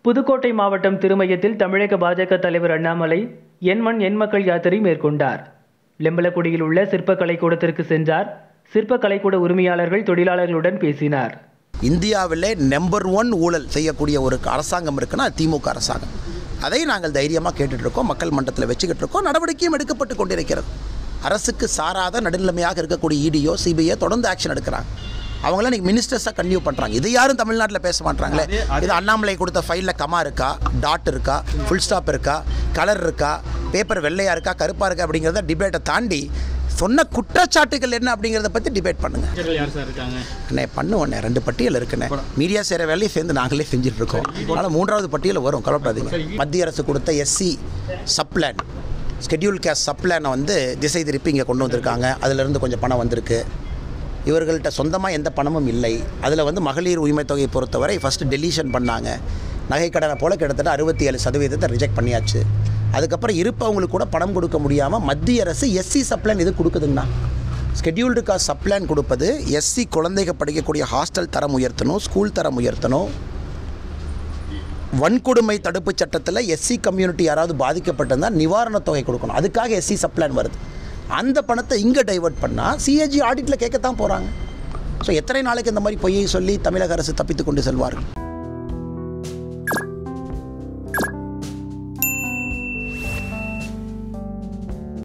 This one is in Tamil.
புதுக்கோட்டை மாவட்டம் திருமயத்தில் தமிழக பாஜக தலைவர் அண்ணாமலை என் மண் என் மக்கள் யாத்திரை மேற்கொண்டார் லெம்பலக்குடியில் உள்ள சிற்பக்கலை கூடத்திற்கு சென்றார் சிற்பக்கலை கூட உரிமையாளர்கள் தொழிலாளர்களுடன் பேசினார் இந்தியாவிலே நம்பர் ஒன் ஊழல் செய்யக்கூடிய ஒரு அரசாங்கம் இருக்குன்னா அது திமுக அரசாங்கம் அதை நாங்கள் தைரியமாக கேட்டுட்டு இருக்கோம் மக்கள் மன்றத்தில் வச்சுக்கிட்டு இருக்கோம் நடவடிக்கையும் எடுக்கப்பட்டு கொண்டிருக்கிறது அரசுக்கு சாராத நடுநிலைமையாக இருக்கக்கூடிய இடியோ சிபிஐ தொடர்ந்து ஆக்ஷன் எடுக்கிறாங்க அவங்களாம் இன்னைக்கு மினிஸ்டர்ஸாக கன்டினியூ பண்ணுறாங்க இது யாரும் தமிழ்நாட்டில் பேச மாட்டாங்களே இது அண்ணாமலை கொடுத்த ஃபைலில் கமா இருக்கா டாட் இருக்கா ஃபுல் ஸ்டாப் இருக்கா கலர் இருக்கா பேப்பர் வெள்ளையாக இருக்கா கருப்பாக இருக்கா அப்படிங்கிறத டிபேட்டை தாண்டி சொன்ன குற்றச்சாட்டுகள் என்ன அப்படிங்கிறத பற்றி டிபேட் பண்ணுங்கள் அமைச்சர்கள் யார் சார் இருக்காங்க அண்ணே பண்ணுவோண்ணே ரெண்டு பட்டியல் இருக்குண்ணே மீடியா செய்கிற வேலையை சேர்ந்து நாங்களே செஞ்சுட்டு இருக்கோம் அதனால் மூன்றாவது பட்டியல் வரும் கவலைப்படாதீங்க மத்திய அரசு கொடுத்த எஸ்சி சப்ளான் ஸ்கெட்யூல் கேஸ் சப்ளானை வந்து திசை திருப்பி இங்கே கொண்டு வந்திருக்காங்க அதிலிருந்து கொஞ்சம் பணம் வந்திருக்கு இவர்கள்ட்ட சொந்தமாக எந்த பணமும் இல்லை அதில் வந்து மகளிர் உரிமை தொகையை பொறுத்தவரை ஃபஸ்ட்டு டெலீஷன் பண்ணாங்க நகைக்கடனை போல் கிட்டத்தட்ட அறுபத்தி ஏழு சதவீதத்தை ரிஜெக்ட் பண்ணியாச்சு அதுக்கப்புறம் இருப்பவங்களுக்கு கூட பணம் கொடுக்க முடியாமல் மத்திய அரசு எஸ்சி சப்ளான் இது கொடுக்குதுங்கண்ணா ஸ்கெட்யூல்டு காஸ்ட் சப்ளான் கொடுப்பது எஸ்சி குழந்தைங்க படிக்கக்கூடிய ஹாஸ்டல் தரம் உயர்த்தணும் ஸ்கூல் தரம் உயர்த்தணும் வன்கொடுமை தடுப்பு சட்டத்தில் எஸ்சி கம்யூனிட்டி யாராவது பாதிக்கப்பட்டிருந்தால் நிவாரணத் தொகை கொடுக்கணும் அதுக்காக எஸ்சி சப்ளான் வருது அந்த பணத்தை இங்கே டைவர்ட் பண்ணால் சிஏஜி ஆடிட்டில் கேட்கத்தான் போகிறாங்க ஸோ எத்தனை நாளைக்கு இந்த மாதிரி பொய்யை சொல்லி தமிழக அரசு தப்பித்து கொண்டு செல்வார்கள்